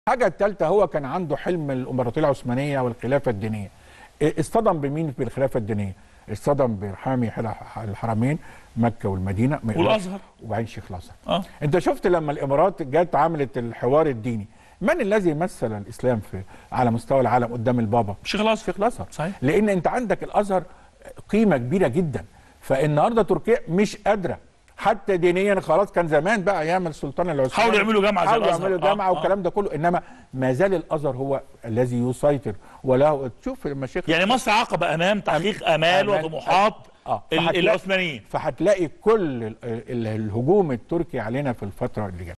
الحاجة الثالثة هو كان عنده حلم الإمبراطورية العثمانية والخلافة الدينية إيه، اصطدم بمين بالخلافة الدينية اصطدم بحامي حل- الحرمين مكة والمدينة ما يقدرش. والأزهر. وبعدين شيخ الأزهر اه انت شفت لما الامارات جت عملت الحوار الديني من الذي مثل الاسلام في على مستوى العالم قدام البابا شيخ الازهر شيخ الازهر صحيح. لان انت عندك الازهر قيمه كبيره جدا فالنهارده تركيا مش قادره حتى دينيا خلاص كان زمان بقى ايام السلطان العثماني حاولوا يعملوا جامعة زي حاولوا الأزهر. يعملوا آه، جامعه آه. والكلام ده كله انما ما زال الازهر هو الذي يسيطر وله تشوف المشايخ يعني مصر عقبة امام تحقيق امال أمان. وطموحات آه. ال- فهتلاقي- العثمانيين فهتلاقي كل ال- ال- الهجوم التركي علينا في الفتره اللي جايه